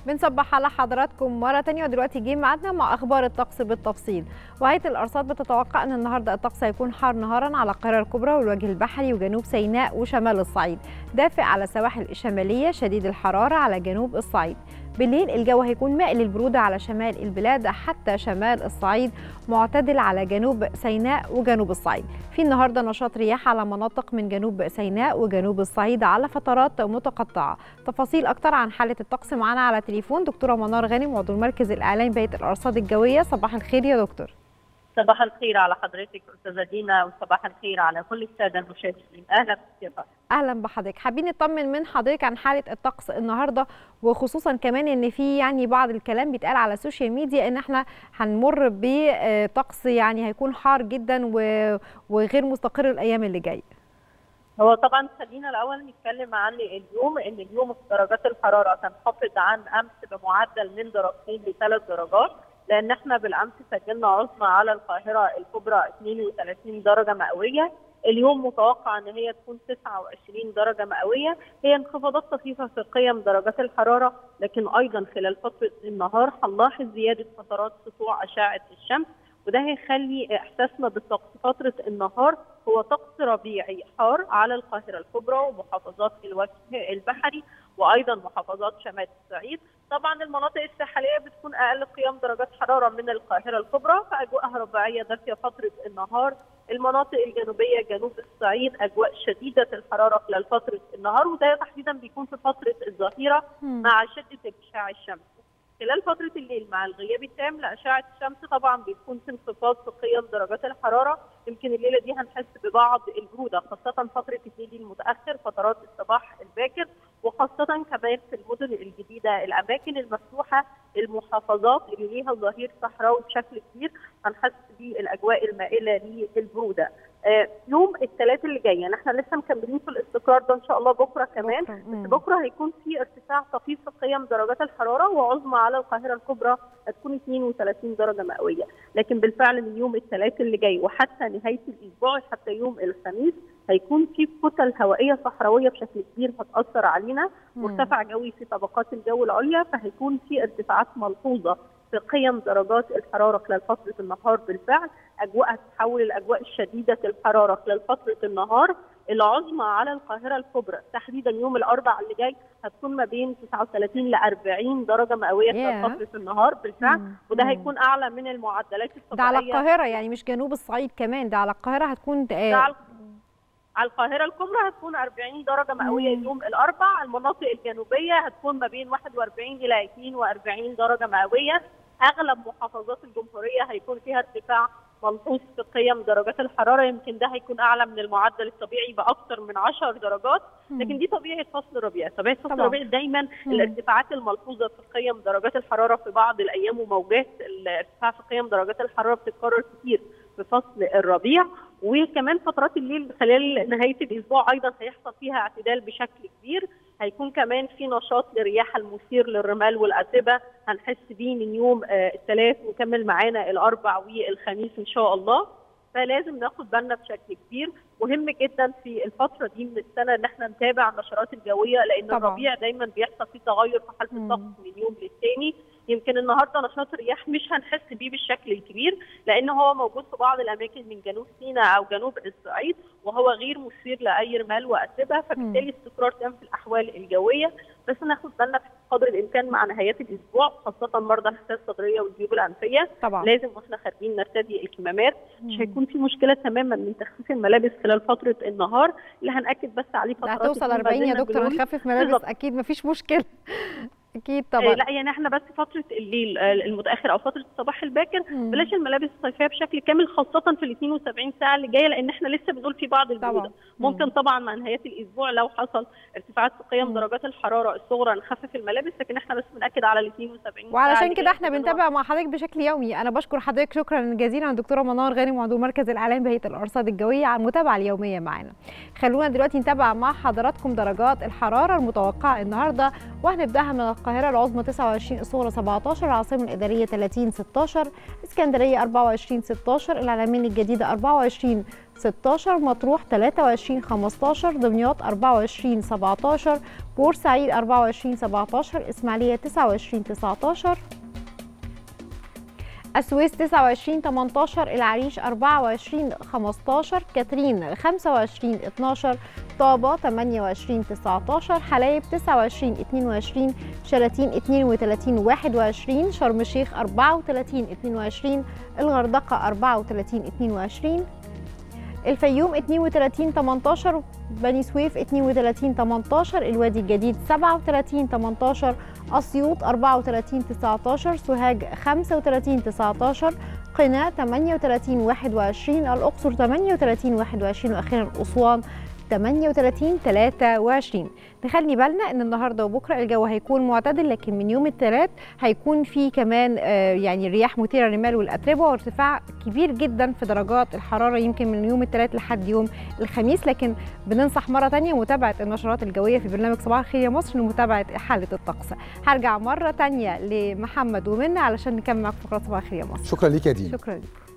بنصبح على حضراتكم مرة تانية ودلوقتي جه ميعادنا مع أخبار الطقس بالتفصيل وهيئة الأرصاد بتتوقع أن النهاردة الطقس هيكون حار نهارا على القاهرة الكبرى والوجه البحري وجنوب سيناء وشمال الصعيد دافئ على السواحل الشمالية شديد الحرارة على جنوب الصعيد بالليل الجو هيكون مائل للبرودة على شمال البلاد حتى شمال الصعيد معتدل على جنوب سيناء وجنوب الصعيد في النهاردة نشاط رياح على مناطق من جنوب سيناء وجنوب الصعيد على فترات متقطعة تفاصيل أكتر عن حالة الطقس معانا على تليفون دكتورة منار غانم عضو المركز الإعلامي بهيئة الأرصاد الجوية صباح الخير يا دكتور صباح الخير على حضرتك استاذه دينا وصباح الخير على كل الساده المشاهدين اهلا بك اهلا بحضرتك حابين نطمن من حضرتك عن حاله الطقس النهارده وخصوصا كمان ان في يعني بعض الكلام بيتقال على السوشيال ميديا ان احنا هنمر بطقس يعني هيكون حار جدا وغير مستقر الايام اللي جايه هو طبعا خلينا الاول نتكلم عن اليوم ان اليوم درجات الحراره تنخفض عن امس بمعدل من درجتين لثلاث درجات لان احنا بالامس سجلنا عظمى على القاهره الكبرى 32 درجه مئويه اليوم متوقع ان هي تكون 29 درجه مئويه هي انخفاضات طفيفه في قيم درجات الحراره لكن ايضا خلال فتره النهار هنلاحظ زياده فترات سطوع اشعه الشمس وده هيخلي احساسنا بالطقس فتره النهار هو طقس ربيعي حار على القاهره الكبرى ومحافظات الوجه البحري وايضا محافظات شمال الصعيد طبعا المناطق الساحليه بتكون اقل قيم درجات حراره من القاهره الكبرى فاجواءها رباعيه دافيه فتره النهار المناطق الجنوبيه جنوب الصعيد اجواء شديده الحراره خلال فتره النهار وده تحديدا بيكون في فتره الظهيره مع شده اشعاع الشمس خلال فترة الليل مع الغياب التام لأشعة الشمس طبعا بيكون في انخفاض في قيم درجات الحرارة يمكن الليلة دي هنحس ببعض البرودة خاصة فترة الليل المتأخر فترات الصباح الباكر وخاصة كمان في المدن الجديدة الأماكن المفتوحة المحافظات اللي ليها ظهير صحراوي بشكل كبير هنحس بالأجواء المائلة للبرودة آه يوم الثلاث اللي جاي يعني احنا لسه مكملين في الاستقرار ده ان شاء الله بكره كمان بكرة. بس بكره هيكون في ارتفاع طفيف في قيم درجات الحراره وعظمى على القاهره الكبرى هتكون 32 درجه مئويه لكن بالفعل من يوم الثلاث اللي جاي وحتى نهايه الاسبوع حتى يوم الخميس هيكون في كتل هوائيه صحراويه بشكل كبير هتاثر علينا مرتفع جوي في طبقات الجو العليا فهيكون في ارتفاعات ملحوظه في قيم درجات الحراره خلال فتره النهار بالفعل اجواء هتتحول لاجواء شديده الحراره خلال فتره النهار العظمى على القاهره الكبرى تحديدا يوم الاربعاء اللي جاي هتكون ما بين 39 ل 40 درجه مئويه خلال Yeah. فتره النهار بالفعل مم. وده مم. هيكون اعلى من المعدلات ده الطبيعيه على القاهرة يعني مش جنوب الصعيد كمان ده على القاهرة هتكون ده آه، على على القاهرة الكبرى هتكون 40 درجة مئوية مم. يوم الأربع، المناطق الجنوبية هتكون ما بين 41 إلى 42 درجة مئوية، أغلب محافظات الجمهورية هيكون فيها ارتفاع ملحوظ في قيم درجات الحرارة، يمكن ده هيكون أعلى من المعدل الطبيعي بأكثر من 10 درجات، لكن دي طبيعة فصل الربيع، طبيعة فصل طبعاً. الربيع دايما الارتفاعات الملحوظة في قيم درجات الحرارة في بعض الأيام وموجات الارتفاع في قيم درجات الحرارة بتتكرر كتير في فصل الربيع وكمان فترات الليل خلال نهايه الاسبوع ايضا هيحصل فيها اعتدال بشكل كبير هيكون كمان في نشاط للرياح المثير للرمال والاتربه هنحس بيه من يوم آه، الثلاث وكمل معانا الاربع والخميس ان شاء الله فلازم ناخد بالنا بشكل كبير مهم جدا في الفتره دي من السنه ان احنا نتابع النشرات الجويه لان طبعاً. الربيع دايما بيحصل فيه تغير في حاله مم. الطقس من يوم للتاني يمكن النهارده نشاط الرياح مش هنحس بيه بالشكل الكبير لان هو موجود في بعض الاماكن من جنوب سيناء او جنوب الصعيد وهو غير مثير لاي رمال واتربه فبالتالي استقرار تام في الاحوال الجويه بس ناخد بالنا قدر الامكان مع نهايات الاسبوع خاصه مرضى الحساسيه الصدريه والجيوب الانفيه طبعا لازم واحنا خارجين نرتدي الكمامات مش هيكون في مشكله تماما من تخفيف الملابس خلال فتره النهار اللي هناكد بس عليه ده فترات هتوصل اللي 40 يا ما زلنا دكتور بنقول نخفف ملابس بالظبط. اكيد مفيش مشكله اكيد آه، طبعا لا يعني احنا بس فتره الليل آه، المتاخر او فتره الصباح الباكر مم. بلاش الملابس الصيفيه بشكل كامل خاصه في ال 72 ساعه اللي جايه لان احنا لسه بنقول في بعض البروده طبعا ممكن طبعا مع نهايات الاسبوع لو حصل ارتفاعات في قيم مم. درجات الحراره الصغرى نخفف الملابس لكن احنا بس بناكد على ال 72 ساعه وعلشان اللي كده جاية احنا كده بنتابع مع حضرتك بشكل يومي انا بشكر حضرتك شكرا جزيلا دكتوره منار غانم عضو مركز الاعلام بهيئه الارصاد الجويه على المتابعه اليوميه معانا خلونا دلوقتي نتابع مع حضراتكم درجات الحراره المتوقعه النهارده وهنبداها من القاهرة العظمى 29 الصغرى 17 العاصمة الإدارية 30 16 اسكندرية 24 16 العلمين الجديدة 24 16 مطروح 23 15 دمياط 24 17 بورسعيد 24 17 إسماعيلية 29 19 السويس 29 18 العريش 24 15 كاترين 25 12 طابة 28 19 حلايب 29 22 شلاتين 32 21 شرم الشيخ 34 22 الغردقة 34 22 الفيوم 32 18 بني سويف 32 18 الوادي الجديد 37 18 أسيوط 34 19 سوهاج 35 19 قنا 38 21 الأقصر 38 21 وأخيرا أسوان 38 23 نخلي بالنا ان النهارده وبكره الجو هيكون معتدل لكن من يوم الثلاث هيكون في كمان آه يعني رياح مثيره للرمال والاتربه وارتفاع كبير جدا في درجات الحراره يمكن من يوم الثلاث لحد يوم الخميس لكن بننصح مره ثانيه متابعه النشرات الجويه في برنامج صباح الخير يا مصر لمتابعه حاله الطقس هرجع مره ثانيه لمحمد ومنى علشان نكمل معاكم فقره صباح الخير يا مصر شكرا ليك يا دينا شكرا لكم